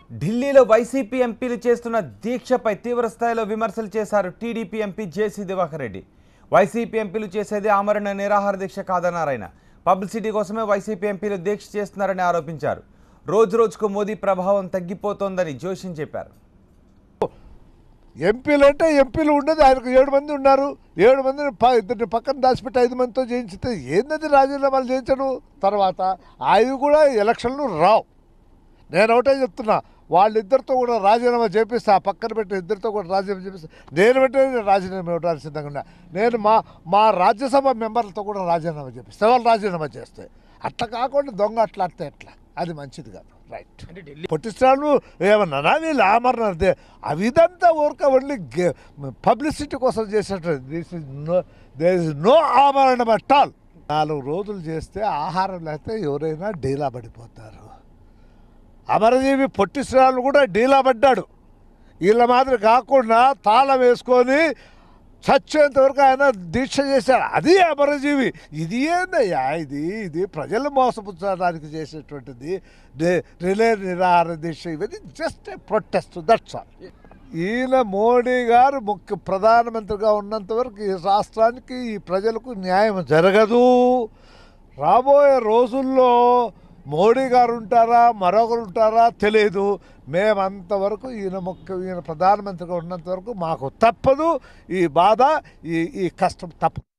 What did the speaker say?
ఢిల్లీలో వైసీపీ ఎంపీలు చేస్తున్న దీక్షపై తీవ్ర స్థాయిలో విమర్శలు చేశారు టీడీపీ ఎంపీ జేసీ దివాకర్ రెడ్డి వైసీపీ ఎంపీలు చేసేది ఆమరణ నిరాహార దీక్ష కాదన్నారు ఆయన పబ్లిసిటీ కోసమే వైసీపీ ఎంపీలు దీక్ష చేస్తున్నారని ఆరోపించారు రోజు రోజుకు మోదీ ప్రభావం తగ్గిపోతోందని జోషిన్ చెప్పారు ఎంపీలు అంటే ఎంపీలు ఉండదు ఆయనకు ఏడు మంది ఉన్నారు ఏడు మందిని ప ఇద్దరిని పక్కన దాచిపెట్టి ఐదు మందితో చేయించితే ఏంటది రాజీనామాలు చేయించడు తర్వాత అవి కూడా ఎలక్షన్లు రావు నేను ఒకటే చెప్తున్నా వాళ్ళిద్దరితో కూడా రాజీనామా చేపిస్తే ఆ పక్కన పెట్టి ఇద్దరితో కూడా రాజీనామా చేపిస్తే నేను వెంటనే నేను రాజీనామా ఇవ్వడానికి సిద్ధంగా ఉన్నా నేను మా మా రాజ్యసభ మెంబర్లతో కూడా రాజీనామా చేపిస్తే వాళ్ళు రాజీనామా చేస్తే అట్లా కాకుండా దొంగ అట్లా అట్లా ఎట్లా అది మంచిది కాదు రైట్ పొట్టిస్తాను ఏమన్నా వీళ్ళు ఆమరణ దే- అవి ఇదంతా ఊరక ఓన్లీ పబ్లిసిటీ కోసం చేసేటది this is no they is no ఆమరణం అట్ ఆల్ నాలుగు రోజులు చేస్తే ఆహారం లేకపోతే ఎవరైనా డీలా పడిపోతారు అమరజీవి పొట్టిశ్రాలు కూడా డీలా పడ్డాడు వీళ్ళ మాదిరి కాకుండా తాళం వేసుకొని చచ్చేంత వరకు ఆయన దీక్ష చేశాడు అది అమరజీవి ఇది ఏందయ్యా ఇది ఇది ప్రజలు మోసపుచ్చడానికి చేసేటువంటిది డే- రిలే నిరాహార దీక్ష ఇవన్నీ just a protest that's all ఈయన మోడీ గారు ముఖ్య ప్రధానమంత్రిగా ఉన్నంత వరకు ఈ రాష్ట్రానికి ఈ ప్రజలకు న్యాయం జరగదు రాబోయే రోజుల్లో మోడీ గారు ఉంటారా మరొకరు ఉంటారా తెలియదు మేమంతవరకు ఈయన ముఖ్య ఈయన ప్రధానమంత్రిగా ఉన్నంత వరకు మాకు తప్పదు ఈ బాధ ఈ ఈ కష్టం తప్పదు